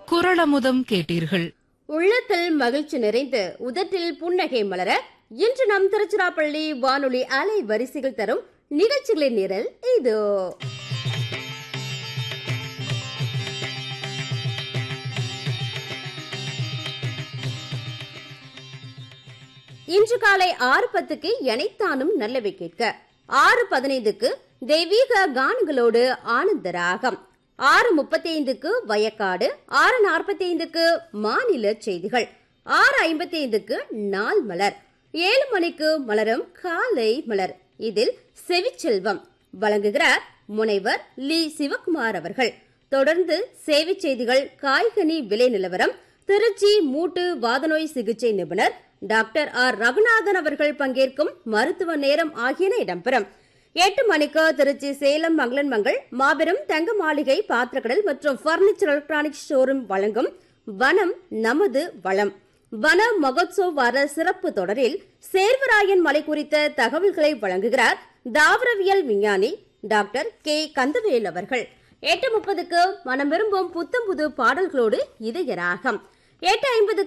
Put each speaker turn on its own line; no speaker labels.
குரளமுதம் கேட்டீர்கள்
உள்ளத்தில் மகிழ்ச்சி நிறைந்து உதட்டில் புன்னகை மலர இன்று நம் திருச்சிராப்பள்ளி வானொலி அலை வரிசைகள் தரும் நிகழ்ச்சிகளின் நிரல் இதோ இன்று காலை ஆறு பத்துக்கு எனைத்தானும் நல்லவை கேட்க ஆறு பதினைந்துக்கு தெய்வீக கானங்களோடு ஆனந்த ராகம் ஆறு முப்பத்தி ஐந்துக்கு வயக்காடு ஆறு நாற்பத்தி ஐந்துக்கு மாநில செய்திகள் ஆறு ஐம்பத்தி ஐந்துக்கு நாள் மலர் ஏழு மணிக்கு மலரும் காலை மலர் இதில் செவிச்செல்வம் வழங்குகிறார் முனைவர் லி சிவகுமார் அவர்கள் தொடர்ந்து சேவை செய்திகள் காய்கனி விலை நிலவரம் திருச்சி மூட்டு வாதநோய் சிகிச்சை நிபுணர் டாக்டர் ஆர் ரகுநாதன் அவர்கள் பங்கேற்கும் மருத்துவ நேரம் ஆகியன இடம்பெறும் எட்டு மணிக்கு திருச்சி சேலம் மங்களன் மங்கள் மாபெரும் தங்க மாளிகை பாத்திரக்கடல் மற்றும் பர்னிச்சர் எலக்ட்ரானிக் ஷோரூம் வழங்கும் வனம் நமது வளம் வன மகோத்சவ் வார சிறப்பு தொடரில் சேர்வராயன் மலை குறித்த தகவல்களை வழங்குகிறார் தாவரவியல் விஞ்ஞானி டாக்டர் கே கந்தவேல் அவர்கள் எட்டு முப்பதுக்கு மனம் விரும்பும் புத்தம் புது பாடல்களோடு இதய ராகம் எட்டு ஐம்பது